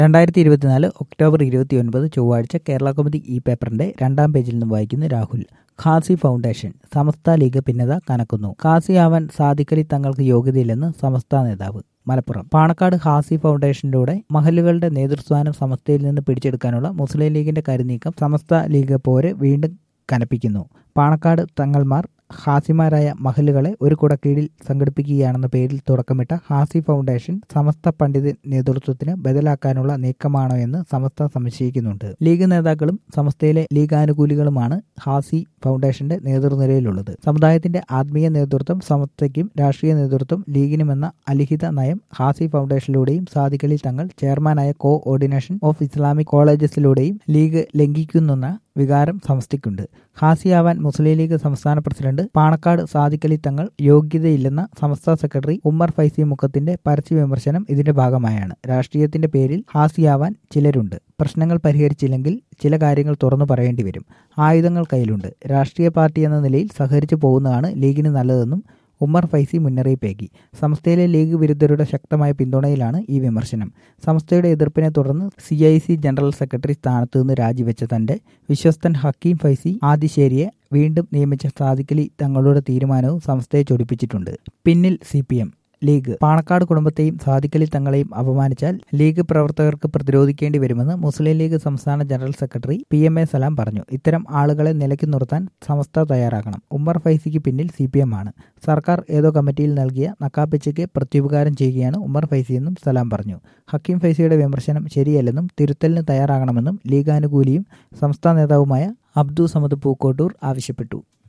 രണ്ടായിരത്തി ഇരുപത്തിനാല് ഒക്ടോബർ ഇരുപത്തി ഒൻപത് ചൊവ്വാഴ്ച കേരള കൗമുദി ഈ പേപ്പറിന്റെ രണ്ടാം പേജിൽ നിന്ന് വായിക്കുന്നു രാഹുൽ ഖാസി ഫൗണ്ടേഷൻ സമസ്ത ലീഗ് ഭിന്നത കനക്കുന്നു ഖാസി ആവാൻ സാദിഖലി തങ്ങൾക്ക് യോഗ്യതയില്ലെന്ന് സമസ്ത നേതാവ് മലപ്പുറം പാണക്കാട് ഹാസി ഫൗണ്ടേഷനിലൂടെ മഹലുകളുടെ നേതൃസ്ഥാനം സമസ്തയിൽ നിന്ന് പിടിച്ചെടുക്കാനുള്ള മുസ്ലിം ലീഗിന്റെ കരുനീക്കം സമസ്ത ലീഗ് പോര് വീണ്ടും കനപ്പിക്കുന്നു പാണക്കാട് തങ്ങൾമാർ ഹാസിമാരായ മഹലുകളെ ഒരു കുടക്കീഴിൽ സംഘടിപ്പിക്കുകയാണെന്ന പേരിൽ തുടക്കമിട്ട ഹാസി ഫൗണ്ടേഷൻ സമസ്ത പണ്ഡിത നേതൃത്വത്തിന് ബദലാക്കാനുള്ള നീക്കമാണോ എന്ന് സമസ്ത സംശയിക്കുന്നുണ്ട് ലീഗ് നേതാക്കളും സമസ്തയിലെ ലീഗാനുകൂലികളുമാണ് ഹാസി ഫൗണ്ടേഷന്റെ നേതൃനിരയിലുള്ളത് സമുദായത്തിന്റെ ആത്മീയ നേതൃത്വം സമസ്തയ്ക്കും രാഷ്ട്രീയ നേതൃത്വം ലീഗിനുമെന്ന അലിഖിത നയം ഹാസി ഫൗണ്ടേഷനിലൂടെയും സാദിഖലി തങ്ങൾ ചെയർമാനായ കോ ഓർഡിനേഷൻ ഓഫ് ഇസ്ലാമിക് കോളേജസിലൂടെയും ലീഗ് ലംഘിക്കുന്നെന്ന വികാരം സമസ്തയ്ക്കുണ്ട് ഹാസിയാവാൻ മുസ്ലിം ലീഗ് സംസ്ഥാന പ്രസിഡന്റ് പാണക്കാട് സാദിഖലി തങ്ങൾ യോഗ്യതയില്ലെന്ന സംസ്ഥാന സെക്രട്ടറി ഉമ്മർ ഫൈസി മുഖത്തിന്റെ പരസ്യ വിമർശനം ഇതിന്റെ ഭാഗമായാണ് രാഷ്ട്രീയത്തിന്റെ പേരിൽ ഹാസിയാവാൻ ചിലരുണ്ട് പ്രശ്നങ്ങൾ പരിഹരിച്ചില്ലെങ്കിൽ ചില കാര്യങ്ങൾ തുറന്നു പറയേണ്ടി വരും ആയുധങ്ങൾ കയ്യിലുണ്ട് രാഷ്ട്രീയ പാർട്ടി എന്ന നിലയിൽ സഹകരിച്ചു പോകുന്നതാണ് ലീഗിന് നല്ലതെന്നും ഉമ്മർ ഫൈസി മുന്നറിയിപ്പേകി സംസ്ഥയിലെ ലീഗ് വിരുദ്ധരുടെ ശക്തമായ പിന്തുണയിലാണ് ഈ വിമർശനം സംസ്ഥയുടെ എതിർപ്പിനെ തുടർന്ന് C I C general secretary സ്ഥാനത്തു നിന്ന് രാജിവെച്ച തന്റെ വിശ്വസ്തൻ ഹക്കീം ഫൈസി ആദിശേരിയെ വീണ്ടും നിയമിച്ച സാദിഖലി തങ്ങളുടെ തീരുമാനവും സംസ്ഥയെ ചൊടിപ്പിച്ചിട്ടുണ്ട് പിന്നിൽ C P M league Panakkad കുടുംബത്തെയും സാദിഖലി തങ്ങളെയും അപമാനിച്ചാൽ ലീഗ് പ്രവർത്തകർക്ക് പ്രതിരോധിക്കേണ്ടി വരുമെന്ന് മുസ്ലിം ലീഗ് സംസ്ഥാന general secretary P M A Salam പറഞ്ഞു ഇത്തരം ആളുകളെ നിലയ്ക്ക് നിർത്താൻ സമസ്ത തയ്യാറാകണം ഉമ്മർ ഫൈസിക്ക് പിന്നിൽ സി പി എം ആണ് സർക്കാർ ഏതോ കമ്മിറ്റിയിൽ നൽകിയ നക്കാപ്പിച്ചയ്ക്ക് പ്രത്യുപകാരം ചെയ്യുകയാണ് ഉമ്മർ ഫൈസിയെന്നും സലാം പറഞ്ഞു ഹക്കീം ഫൈസിയുടെ വിമർശനം ശരിയല്ലെന്നും തിരുത്തലിന് തയ്യാറാകണമെന്നും ലീഗാനുകൂലിയും സംസ്ഥാന നേതാവുമായ അബ്ദു സമദ് പൂക്കോട്ടൂർ ആവശ്യപ്പെട്ടു